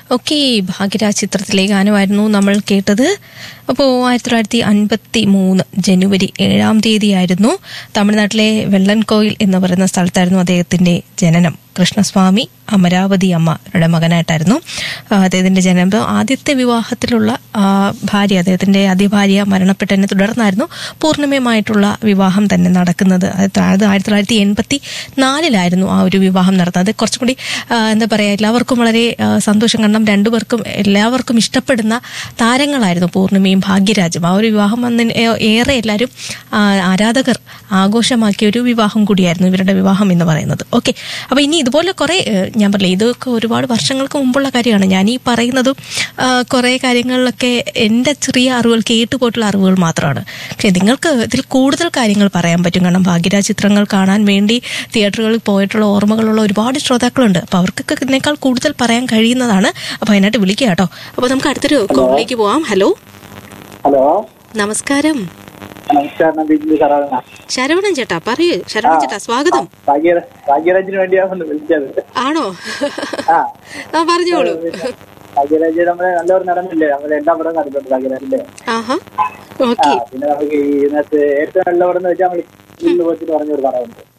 okay Bhagyaraj ചിത്രത്തിലെ ഗാനമായിരുന്നു നമ്മൾ കേട്ടത് അപ്പോൾ ആയിരത്തി തൊള്ളായിരത്തി അൻപത്തി മൂന്ന് ജനുവരി ഏഴാം തീയതിയായിരുന്നു തമിഴ്നാട്ടിലെ വെള്ളൻകോയിൽ എന്ന് പറയുന്ന സ്ഥലത്തായിരുന്നു അദ്ദേഹത്തിന്റെ ജനനം കൃഷ്ണസ്വാമി അമരാവതി അമ്മയുടെ മകനായിട്ടായിരുന്നു ആ, അദ്ദേഹത്തിന്റെ ജനനം അപ്പോൾ ആദ്യത്തെ വിവാഹത്തിലുള്ള ആ, ഭാര്യ അദ്ദേഹത്തിന്റെ ആദ്യ ഭാര്യ മരണപ്പെട്ടതിനെ തുടർന്നായിരുന്നു പൂർണ്ണമയമായിട്ടുള്ള വിവാഹം തന്നെ നടക്കുന്നത് അത് അത് ആയിരത്തി തൊള്ളായിരത്തി എൺപത്തി നാലിലായിരുന്നു ആ ഒരു വിവാഹം നടന്നത് അത് കുറച്ചും കൂടി ആ, എന്താ പറയുക എല്ലാവർക്കും വളരെ ആ, സന്തോഷം കാരണം രണ്ടുപേർക്കും എല്ലാവർക്കും ഇഷ്ടപ്പെടുന്ന താരങ്ങളായിരുന്നു പൂർണ്ണിമയും ഭാഗ്യരാജും ആ ഒരു വിവാഹം വന്നതിന് ഏ- ഏറെ എല്ലാവരും ആ, ആരാധകർ ആഘോഷമാക്കിയ ഒരു വിവാഹം കൂടിയായിരുന്നു ഇവരുടെ വിവാഹം എന്ന് പറയുന്നത് ഓക്കെ അപ്പൊ ഇനി ഇതുപോലെ കുറെ ഏഹ്, ഞാൻ പറഞ്ഞില്ലേ ഇതൊക്കെ ഒരുപാട് വർഷങ്ങൾക്ക് മുമ്പുള്ള കാര്യമാണ് ഞാൻ ഈ പറയുന്നതും ആ, കുറെ കാര്യങ്ങളിലൊക്കെ എൻ്റെ ചെറിയ അറിവുകൾ കേട്ടുപോയിട്ടുള്ള അറിവുകൾ മാത്രമാണ് പക്ഷെ നിങ്ങൾക്ക് ഇതിൽ കൂടുതൽ കാര്യങ്ങൾ പറയാൻ പറ്റും കാരണം ഭാഗ്യരാജ് ചിത്രങ്ങൾ കാണാൻ വേണ്ടി തിയേറ്ററുകളിൽ പോയിട്ടുള്ള ഓർമ്മകളുള്ള ഒരുപാട് ശ്രോതാക്കളുണ്ട് അപ്പൊ അവർക്കൊക്കെ ഇതിനേക്കാൾ കൂടുതൽ പറയാൻ കഴിയുന്നതാണ് അപ്പൊ അതിനായിട്ട് വിളിക്കുക കേട്ടോ അപ്പൊ നമുക്ക് അടുത്തൊരു കോളിലേക്ക് പോവാം ഹലോ ഹലോ നമസ്കാരം നമസ്കാരം ബിജു സാറാണ് ശരവണൻ ചേട്ടാ പറയൂ ശരവണൻ ചേട്ടാ സ്വാഗതം ഭാഗ്യ ഭാഗ്യരാജിന് വേണ്ടിയാണ് വിളിച്ചത് ആണോ ആ ആ പറഞ്ഞോളൂ ഭാഗ്യരാജ് നമ്മളെ നല്ലൊരു നടനില്ലേ നമ്മളെ എല്ലാ പടം കണ്ടിട്ടുണ്ട് ഭാഗ്യരാജിന്റെ ആഹാ ആ ഓക്കെ പിന്നെ നമുക്ക് ഈ ഇതിനകത്ത് ഏറ്റവും നല്ല പടം എന്ന് വെച്ചാൽ നമ്മൾ ഇന്ന് പോയിട്ട് പറഞ്ഞൊരു പടമുണ്ട്